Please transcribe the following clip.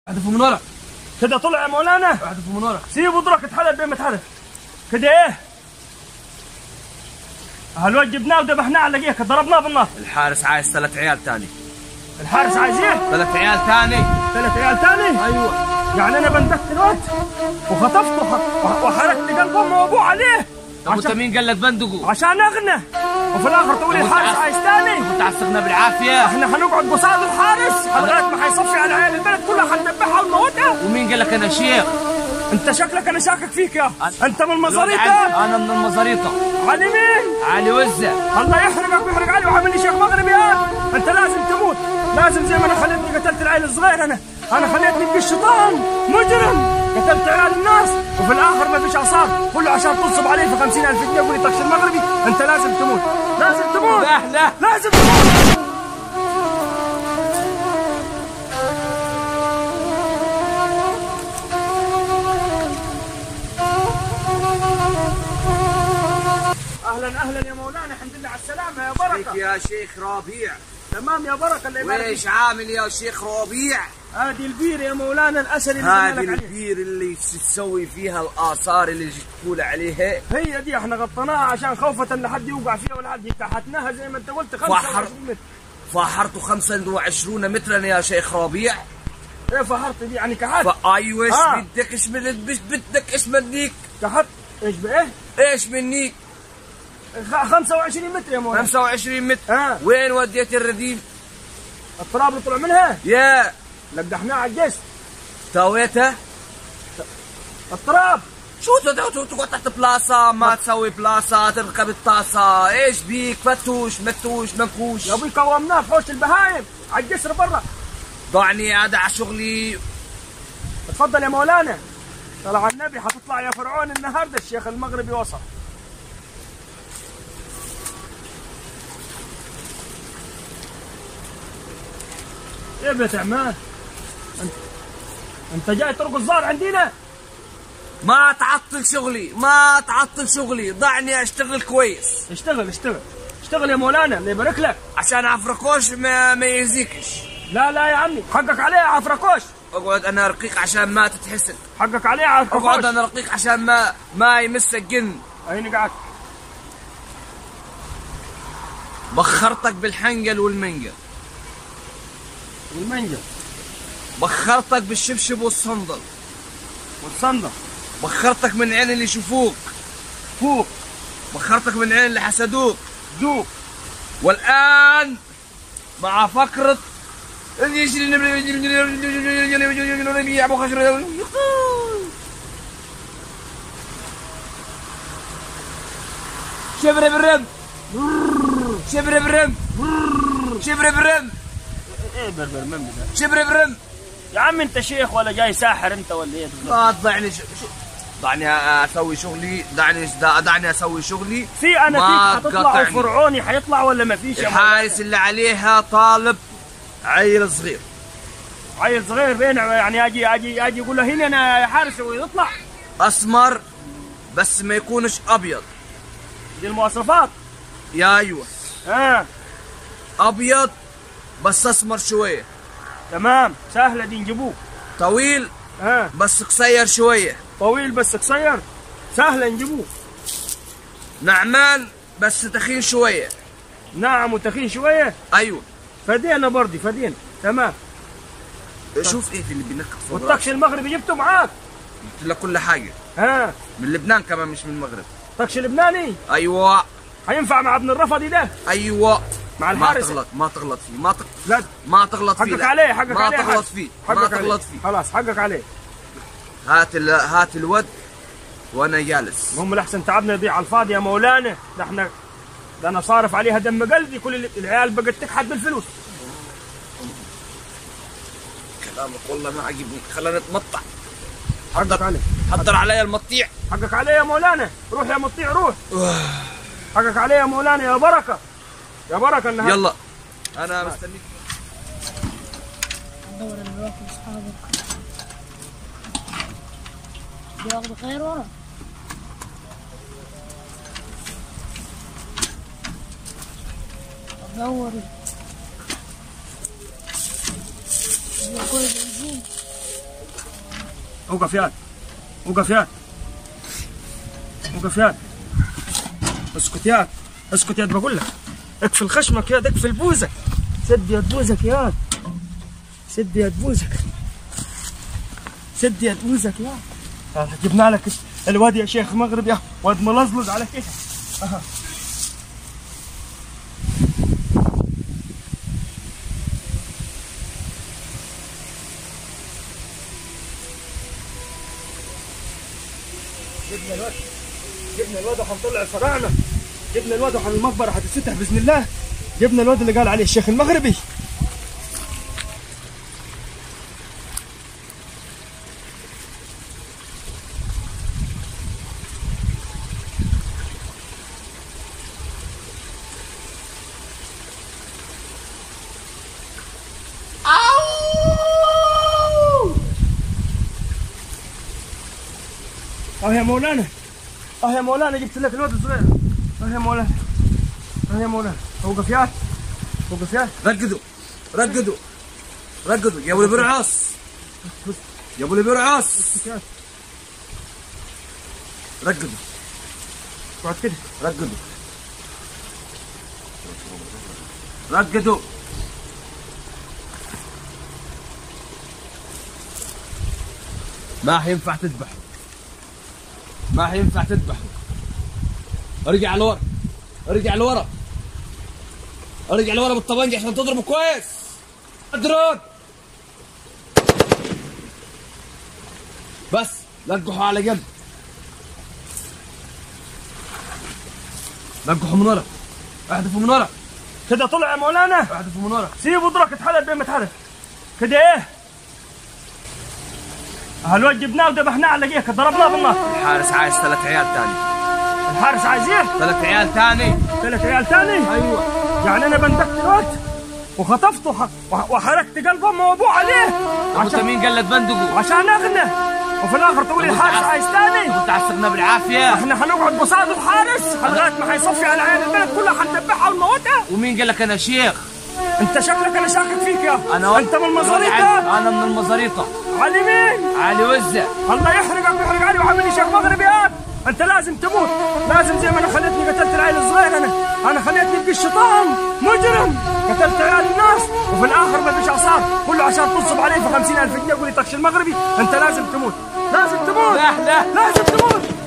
احذفه من ورا كده طلع يا مولانا احذفه من ورا سيبه ضرك اتحدث بين ما اتحدث كده ايه هالواد جبناه وذبحناه على لقيك ضربناه بالنار الحارس عايز ثلاث عيال تاني الحارس عايز ايه؟ ثلاث عيال تاني ثلاث عيال تاني؟ ايوه يعني انا بندكت الواد وخطفته وح- وحرقت قلب امه وابوه عليه طب انت عشان, مين قال لك بندقوا؟ عشان اغنى وفي الاخر تقول لي طب الحارس وانت عايز تاني انت عصرنا بالعافيه احنا هنقعد قصاد الحارس لغايه ما حيصفي على عيال البلد كلها حنذبحها ونموتها ومين قال لك انا شيخ؟ انت شكلك انا شاكك فيك يا انت من الواد المزاريطه علي- انا من المزاريطه علي مين؟ علي وزه الله يحرقك ويحرق علي وعامل لي شيخ مغربي يا انت لازم تموت لازم زي ما انا خليتني قتلت العيل الصغير انا انا خليتني ابقى الشيطان مجرم قتلت عيال الناس وفي الاخر ما فيش اثار كله عشان تنصب عليه في 50000 جنيه يقول لي طقش المغربي انت لازم تموت لازم تموت لا لا لازم تموت اهلا اهلا يا مولانا الحمد لله على السلامه يا بركه يا شيخ ربيع تمام يا بركه الله يبارك فيك ويش عامل يا شيخ ربيع؟ هذه البير يا مولانا الاسد اللي هذه قلنا لك عليه البير اللي تسوي فيها الاثار اللي تقول عليها هي دي احنا غطيناها عشان خوفة لحد يوقع فيها ولا حد كحتناها زي ما انت قلت فحر. 25 متر فحرت 25 مترا يا شيخ ربيع ايه فحرت دي يعني كحت فايوه ايش آه. بدك ايش بدك ايش بدك ايش منيك كحت ايش بايه؟ ايش منيك خ- 25 متر يا مولانا 25 متر اه وين وديت الرديف التراب اللي طلع منها يا لقحناه على الجسم سويتها التراب شو تقعد تقعد تحت بلاصة ما تسوي بلاصة تركب الطاسة ايش بيك فتوش متوش منكوش يا ابوي قومناه في حوش البهايم على الجسر برا ضعني هذا على شغلي اتفضل يا مولانا طلع النبي حتطلع يا فرعون النهارده الشيخ المغربي وصل ايه بيت عمان انت انت جاي ترقص الزار عندنا ما تعطل شغلي ما تعطل شغلي ضعني اشتغل كويس اشتغل اشتغل اشتغل يا مولانا الله يبارك لك عشان عفركوش ما, ما يزيكش لا لا يا عمي حقك عليه يا عفركوش اقعد انا رقيق عشان ما تتحسن حقك عليه يا اقعد عفركوش انا رقيق عشان ما ما يمسك جن هيني قاعد بخرتك بالحنقل والمنقل والمنجل بخرتك بالشبشب والصندل والصندل بخرتك من عين اللي يشوفوك فوق بخرتك من عين اللي حسدوك دوق والآن مع فقرة شبر برم شبر برم شبر برم ايه بربر من بدا شبر برم يا عم انت شيخ ولا جاي ساحر انت ولا ايه لا تضعني ش- ش- دعني اسوي شغلي دعني دعني اسوي شغلي في انا ما فيك حتطلع تقاطعني. فرعوني حيطلع ولا ما فيش يا الحارس اللي عليها طالب عيل صغير مولانا؟ عيل صغير بين يعني اجي اجي اجي يقول له هنا انا يا حارس ويطلع اسمر بس ما يكونش ابيض دي المواصفات يا ايوه اه ابيض بس اسمر شويه تمام سهله دي نجيبوه طويل اه بس قصير شويه طويل بس قصير سهله نجيبوه نعمان بس تخين شويه ناعم وتخين شويه ايوه فدينا برضي فدينا تمام شوف ايه اللي بينكت فوق والطقش راسي. المغربي جبته معاك قلت لك كل حاجه ها من لبنان كمان مش من المغرب طقش لبناني ايوه حينفع مع ابن الرفضي ده ايوه مع ما الحارس تغلط ما تغلط فيه ما تغلط لا ما تغلط فيه حقك لا. عليه حقك ما عليه تغلط حق. فيه ما حقك عليه. تغلط فيه خلاص حقك عليه هات ال... هات الود وانا جالس هم الاحسن تعبنا يضيع على الفاضي يا مولانا ده احنا ده انا صارف عليها دم قلبي كل ال- العيال بقت تكحت بالفلوس كلامك والله ما عجبني خلينا نتمطع حقك عليه حضر علي المطيع حقك عليه يا مولانا روح يا مطيع روح حقك عليه يا مولانا يا بركه يا بركه النهارده يلا انا مستنيك دور الوقت واصحابك دي واخد خير ورا دوري دي كويس بنزين اوقف ياد اوقف ياد اوقف ياد اسكت ياد اسكت ياد بقول لك اقفل خشمك ياد اقفل بوزك سد يد بوزك ياد سد يد بوزك سد يد بوزك ياد آه، جبنا لك الواد يا شيخ مغرب يا واد ملزلز على كيفك أها. جبنا الواد جبنا الواد وحنطلع الفراعنه جبنا الواد وحن المقبره حتتفتح باذن الله جبنا الواد اللي قال عليه الشيخ المغربي اه يا مولانا اه يا مولانا جبت لك الواد الصغير اه يا مولانا اه يا مولانا اوقف ياد اوقف ياد رقدوا رقدوا رقدوا يا ابو البرعاص يا ابو البرعاص اسكت ياد رقدوا اقعد كده رقدوا رقدوا ما حينفع تذبح ما حينفع تذبح ارجع لورا ارجع لورا ارجع لورا بالطبنجة عشان تضربه كويس اضرب بس لقحوا على جنب لقحوا من ورا احذفوا من ورا كده طلع يا مولانا احذفوا من ورا سيبه ادرك اتحلف بين ما اتحلف كده ايه هالواد جبناه وذبحناه على جيك ضربناه بالنار الحارس عايز ثلاث عيال تاني الحارس عايز ايه؟ ثلاث عيال تاني ثلاث عيال تاني ايوه يعني انا بندكت الواد وخطفته وح- وح- وحركت قلب امه وابوه عليه انت عشان مين قال لك بندقوا؟ عشان اغنى وفي الاخر تقول لي الحارس عايز تاني انت عصبنا بالعافيه احنا حنقعد بصاد الحارس لغايه ما حيصفي على عيال البلد كلها حنذبحها ونموتها ومين قال لك انا شيخ؟ انت شكلك انا شاكك فيك يا انا انت من المزاريطه انا من المزاريطه علي مين علي وزه الله يحرقك ويحرق علي وعامل لي شيخ مغربي ياد انت لازم تموت لازم زي ما انا خليتني قتلت العيل الصغير انا انا خليتني ابقى الشيطان مجرم قتلت عيال الناس وفي الاخر ما فيش اثار كله عشان تنصب علي في خمسين الف جنيه يقول لي طقش المغربي انت لازم تموت لازم تموت لا لا لازم تموت